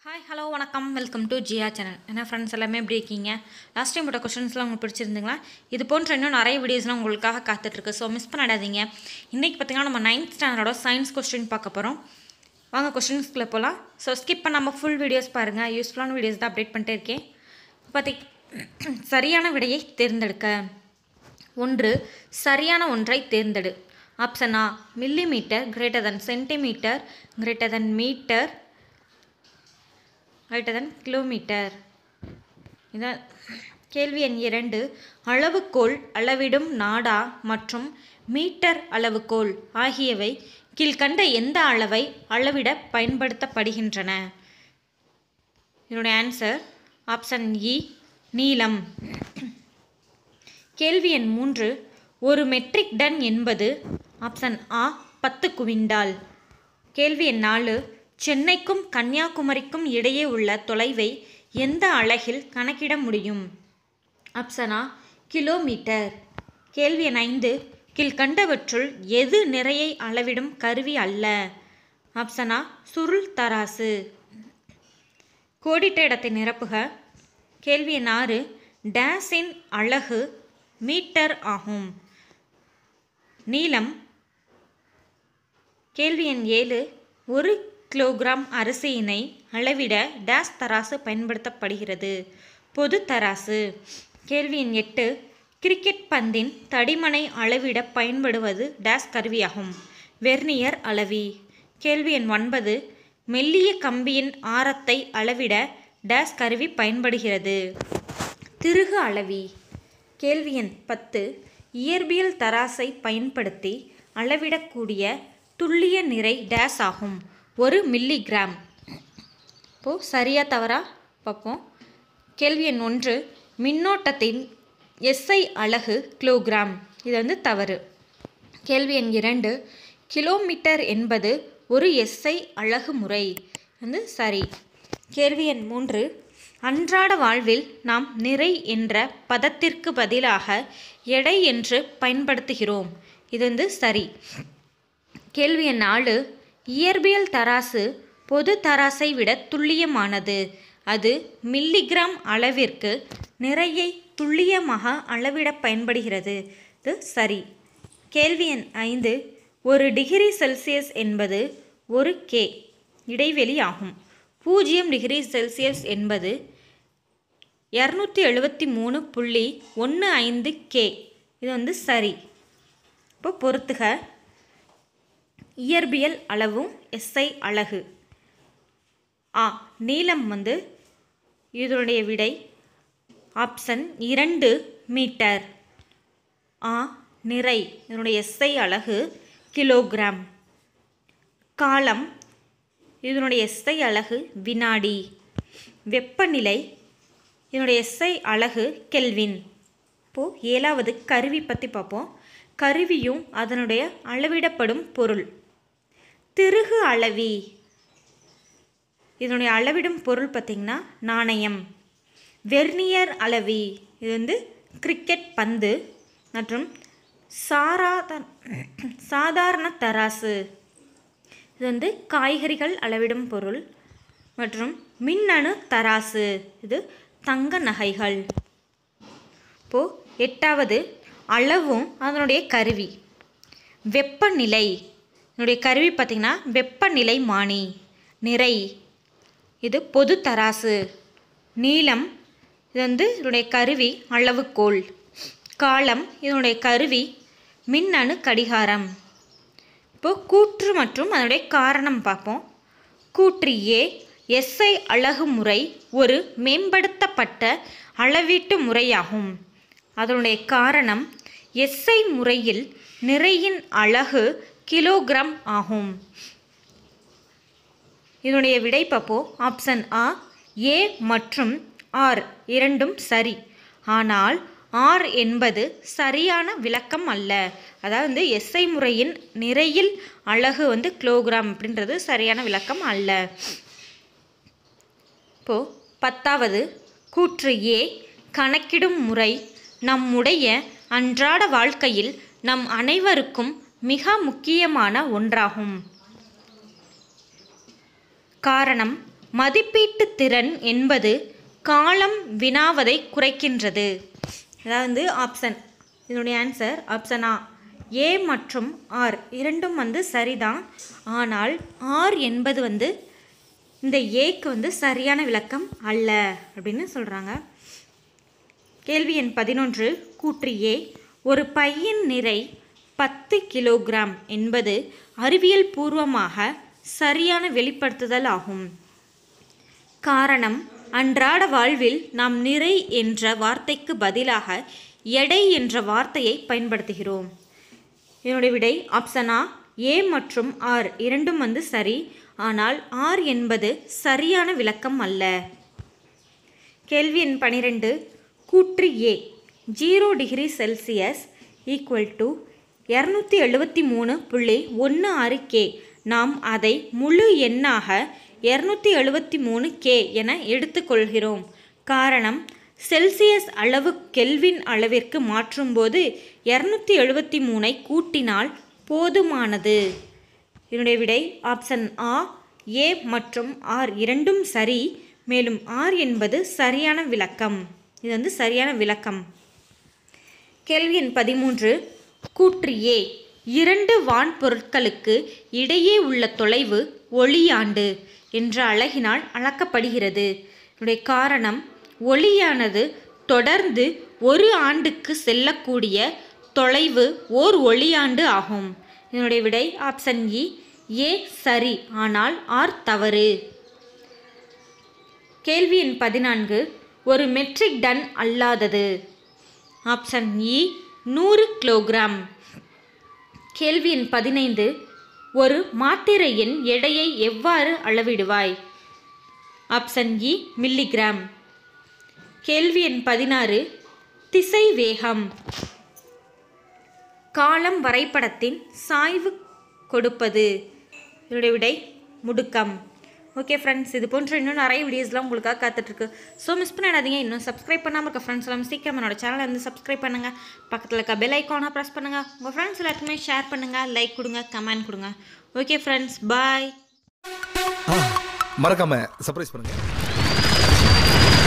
hi hello வணக்கம் welcome to Jiya channel என்ன friends எல்லாமே எப்படி இருக்கீங்க லாஸ்ட் டைம் போட்ட கொஷின்ஸ்லாம் உங்களுக்கு பிடிச்சிருந்துங்களா இது போன்ற இன்னும் நிறைய வீடியோஸ்லாம் உங்களுக்காக காத்துட்ருக்கு ஸோ மிஸ் பண்ணிடாதீங்க இன்றைக்கி பார்த்தீங்கன்னா நம்ம நைன்த் ஸ்டாண்டர்டோட சயின்ஸ் கொஸ்டின் பார்க்க போகிறோம் வாங்க கொஸ்டின்ஸ்குள்ளே போகலாம் ஸோ ஸ்கிப் பண்ணாமல் ஃபுல் வீடியோஸ் பாருங்கள் யூஸ்ஃபுல்லான வீடியோஸ் தான் அப்டேட் பண்ணிட்டே இருக்கேன் பார்த்தி சரியான விடையை தேர்ந்தெடுக்க ஒன்று சரியான ஒன்றை தேர்ந்தெடு ஆப்ஷன் ஆ millimetre greater than centimetre greater than metre greater than kilometre இதான் கேள்வி எண் இரண்டு அளவுகோல் அளவிடும் நாடா மற்றும் மீட்டர் அளவுகோல் ஆகியவை கீழ்கண்ட எந்த அளவை அளவிட பயன்படுத்தப்படுகின்றன இதனுடைய ஆன்சர் ஆப்ஷன் இ நீளம் கேள்வி எண் மூன்று ஒரு மெட்ரிக் டன் என்பது ஆப்ஷன் ஆ பத்து குவிண்டால் கேள்வி எண் நாலு சென்னைக்கும் கன்னியாகுமரிக்கும் இடையே உள்ள தொலைவை எந்த அலகில் கணக்கிட முடியும் ஆப்ஷன் ஆ கிலோமீட்டர் கேள்வி எண் ஐந்து கீழ்கண்டவற்றுள் எது நிறையை அளவிடும் கருவி அல்ல ஆப்ஷன் ஆ சுருள் தராசு கோடிட்ட இடத்தை நிரப்புக கேள்வி எண் ஆறு டேஸின் அலகு மீட்டர் ஆகும் நீளம் கேள்வி எண் ஏழு ஒரு கிலோகிராம் அரிசியினை அளவிட டேஸ் தராசு பயன்படுத்தப்படுகிறது பொது தராசு கேள்வி எண் எட்டு கிரிக்கெட் பந்தின் தடிமனை அளவிட பயன்படுவது டேஸ் கருவியாகும் வெர்னியர் அளவி கேள்வி எண் ஒன்பது மெல்லிய கம்பியின் ஆரத்தை அளவிட டேஸ் கருவி பயன்படுகிறது திருகு அளவி கேள்வி எண் பத்து இயற்பியல் தராசை பயன்படுத்தி அளவிடக்கூடிய துல்லிய நிறை டேஸ் ஆகும் ஒரு மில்லிகிராம் இப்போது சரியா தவறா பார்ப்போம் கேள்வி எண் ஒன்று மின்னோட்டத்தின் எஸ்ஐ அலகு கிலோகிராம் இது வந்து தவறு கேள்வி எண் இரண்டு கிலோமீட்டர் என்பது ஒரு எஸ்ஐ அலகு முறை வந்து சரி கேள்வி எண் மூன்று அன்றாட வாழ்வில் நாம் நிறை என்ற பதத்திற்கு பதிலாக எடை என்று பயன்படுத்துகிறோம் இது வந்து சரி கேள்வி எண் நாலு இயற்பியல் தராசு பொது தராசை விட துல்லியமானது அது மில்லிகிராம் அளவிற்கு நிறையை துல்லியமாக அளவிட பயன்படுகிறது இது சரி கேள்வி எண் ஐந்து ஒரு டிகிரி செல்சியஸ் என்பது ஒரு கே இடைவெளி ஆகும் பூஜ்ஜியம் டிகிரி செல்சியஸ் என்பது இரநூத்தி எழுபத்தி மூணு புள்ளி ஒன்று ஐந்து கே இது வந்து சரி இப்போ பொறுத்துக இயற்பியல் அளவும் எஸ்ஐ அலகு ஆ நீளம் வந்து இதனுடைய விடை ஆப்ஷன் இரண்டு மீட்டர் ஆ நிறை இதனுடைய எஸ்ஐ அலகு கிலோகிராம் காலம் இதனுடைய எஸ்ஐ அலகு வினாடி வெப்பநிலை இதனுடைய எஸ்ஐ அலகு கெல்வின் இப்போது ஏழாவது கருவி பற்றி பார்ப்போம் கருவியும் அதனுடைய அளவிடப்படும் பொருள் திருகு அளவி இதனுடைய அளவிடும் பொருள் பார்த்திங்கன்னா நாணயம் வெர்னியர் அளவி இது வந்து கிரிக்கெட் பந்து மற்றும் சாராத சாதாரண தராசு இது வந்து காய்கறிகள் அளவிடும் பொருள் மற்றும் மின்னணு தராசு இது தங்க நகைகள் இப்போது எட்டாவது அளவும் அதனுடைய கருவி வெப்பநிலை இதனுடைய கருவி பார்த்திங்கன்னா வெப்பநிலை மானி நிறை இது பொது தராசு நீளம் இது வந்து இதனுடைய கருவி அளவுகோல் காலம் இதனுடைய கருவி மின்னணு கடிகாரம் இப்போது கூற்று மற்றும் அதனுடைய காரணம் பார்ப்போம் கூற்று ஏ எஸ்ஐ அழகு முறை ஒரு மேம்படுத்தப்பட்ட அளவீட்டு முறையாகும் அதனுடைய காரணம் எஸ்ஐ முறையில் நிறையின் அழகு கிலோகிராம் ஆகும் இதனுடைய விடை பார்ப்போம் ஆப்ஷன் ஆ ஏ மற்றும் ஆர் இரண்டும் சரி ஆனால் ஆர் என்பது சரியான விளக்கம் அல்ல அதாவது வந்து எஸ்ஐ முறையின் நிறையில் அழகு வந்து கிலோகிராம் அப்படின்றது சரியான விளக்கம் அல்ல இப்போது பத்தாவது கூற்று ஏ கணக்கிடும் முறை நம்முடைய அன்றாட வாழ்க்கையில் நம் அனைவருக்கும் மிக முக்கியமான ஒன்றாகும் காரணம் மதிப்பீட்டு திறன் என்பது காலம் வினாவதை குறைக்கின்றது அதாவது ஆப்ஷன் இதனுடைய ஆன்சர் ஆப்ஷன் ஆ ஏ மற்றும் ஆர் இரண்டும் வந்து சரிதான் ஆனால் ஆர் என்பது வந்து இந்த ஏக்கு வந்து சரியான விளக்கம் அல்ல அப்படின்னு சொல்கிறாங்க கேள்வி எண் பதினொன்று கூற்று ஏ ஒரு பையின் நிறை பத்து கிலோகிராம் என்பது அறிவியல் பூர்வமாக சரியான வெளிப்படுத்துதல் ஆகும் காரணம் அன்றாட வாழ்வில் நாம் நிறை என்ற வார்த்தைக்கு பதிலாக எடை என்ற வார்த்தையை பயன்படுத்துகிறோம் இதனுடைய விடை ஆப்ஷன் ஆ ஏ மற்றும் ஆர் இரண்டும் வந்து சரி ஆனால் ஆர் என்பது சரியான விளக்கம் அல்ல கேள்வி எண் பனிரெண்டு கூற்று A zero degree Celsius equal to இரநூத்தி எழுபத்தி மூணு புள்ளி ஒன்று ஆறு கே நாம் அதை முழு எண்ணாக இரநூத்தி எழுபத்தி மூணு கே என எடுத்துக்கொள்கிறோம் காரணம் செல்சியஸ் அளவு கெல்வின் அளவிற்கு மாற்றும்போது இரநூத்தி எழுபத்தி மூணை கூட்டினால் போதுமானது இதனுடைய விடை ஆப்ஷன் ஆ ஏ மற்றும் ஆர் இரண்டும் சரி மேலும் ஆர் என்பது சரியான விளக்கம் இது வந்து சரியான விளக்கம் கேள்வி எண் பதிமூன்று கூற்று ஏ இரண்டு வான் பொருட்களுக்கு இடையே உள்ள தொலைவு ஒளியாண்டு என்ற அழகினால் அளக்கப்படுகிறது இதனுடைய காரணம் ஒளியானது தொடர்ந்து ஒரு ஆண்டுக்கு செல்லக்கூடிய தொலைவு ஓர் ஒளியாண்டு ஆகும் இதனுடைய விடை ஆப்ஷன் இ ஏ சரி ஆனால் ஆர் தவறு கேள்வி எண் பதினான்கு ஒரு மெட்ரிக் டன் அல்லாதது ஆப்ஷன் இ நூறு கிலோகிராம் கேள்வி எண் பதினைந்து ஒரு மாத்திரையின் எடையை எவ்வாறு அளவிடுவாய் ஆப்ஷன் இ மில்லிகிராம் கேள்வி எண் பதினாறு திசை வேகம் காலம் வரைபடத்தின் சாய்வு கொடுப்பது இதனுடைய விடை முடுக்கம் ஓகே ஃப்ரெண்ட்ஸ் இது போன்ற இன்னும் நிறைய வீடியோஸ்லாம் உங்களுக்காக காத்துட்ருக்கு ஸோ மிஸ் பண்ணிடாதீங்க இன்னும் சப்ஸ்கிரைப் பண்ணாமல் இருக்க ஃப்ரெண்ட்ஸ் எல்லாம் சீக்கிரம் என்னோட சேனலை வந்து சப்ஸ்கிரைப் பண்ணுங்கள் பக்கத்தில் இருக்க பெல் ஐக்கானை ப்ரெஸ் பண்ணுங்கள் உங்கள் ஃப்ரெண்ட்ஸ் எல்லாத்துக்குமே ஷேர் பண்ணுங்கள் லைக் கொடுங்க கமெண்ட் கொடுங்க ஓகே ஃப்ரெண்ட்ஸ் பாய் மறக்காம சர்ப்ரைஸ் பண்ணுங்க